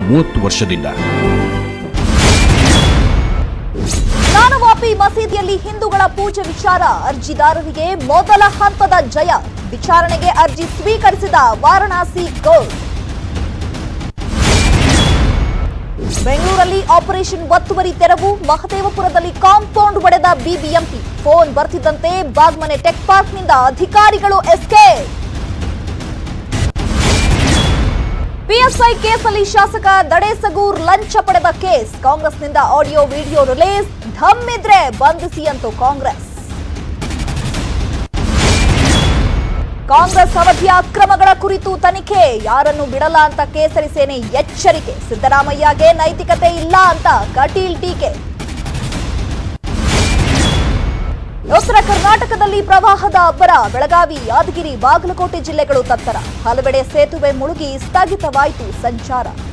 ಮೂವತ್ತು ವರ್ಷದಿಂದ ಜ್ಞಾನವಾಪಿ ಮಸೀದಿಯಲ್ಲಿ ಹಿಂದೂಗಳ ಪೂಜೆ ವಿಚಾರ ಅರ್ಜಿದಾರರಿಗೆ ಮೊದಲ ಹಂತದ ಜಯ ವಿಚಾರಣೆಗೆ ಅರ್ಜಿ ಸ್ವೀಕರಿಸಿದ ವಾರಣಾಸಿ ಕೋರ್ಟ್ ಬೆಂಗಳೂರಲ್ಲಿ ಆಪರೇಷನ್ ಒತ್ತುವರಿ ತೆರವು ಮಹದೇವಪುರದಲ್ಲಿ ಕಾಂಪೌಂಡ್ ಒಡೆದ ಬಿಬಿಎಂಪಿ ಫೋನ್ ಬರ್ತಿದ್ದಂತೆ ಬಾಗ್ಮನೆ ಟೆಕ್ ಪಾರ್ಕ್ನಿಂದ ಅಧಿಕಾರಿಗಳು ಎಸ್ಕೇಪ್ ಪಿಎಸ್ಐ ಕೇಸಲ್ಲಿ ಶಾಸಕ ದಡೇಸಗೂರ್ ಲಂಚ ಪಡೆದ ಕೇಸ್ ಕಾಂಗ್ರೆಸ್ನಿಂದ ಆಡಿಯೋ ವಿಡಿಯೋ ರಿಲೀಸ್ ಧಮ್ಮಿದ್ರೆ ಬಂಧಿಸಿ ಅಂತು ಕಾಂಗ್ರೆಸ್ ಕಾಂಗ್ರೆಸ್ ಅವಧಿಯ ಅಕ್ರಮಗಳ ಕುರಿತು ತನಿಖೆ ಯಾರನ್ನು ಬಿಡಲ್ಲ ಅಂತ ಕೇಸರಿ ಸೇನೆ ಎಚ್ಚರಿಕೆ ಸಿದ್ದರಾಮಯ್ಯಗೆ ನೈತಿಕತೆ ಇಲ್ಲ ಅಂತ ಕಟೀಲ್ ಟೀಕೆ ಉತ್ತರ ಕರ್ನಾಟಕದಲ್ಲಿ ಪ್ರವಾಹದ ಅಬ್ಬರ ಬೆಳಗಾವಿ ಯಾದಗಿರಿ ಬಾಗಲಕೋಟೆ ಜಿಲ್ಲೆಗಳು ತತ್ತರ ಹಲವೆಡೆ ಸೇತುವೆ ಮುಳುಗಿ ಸ್ಥಗಿತವಾಯಿತು ಸಂಚಾರ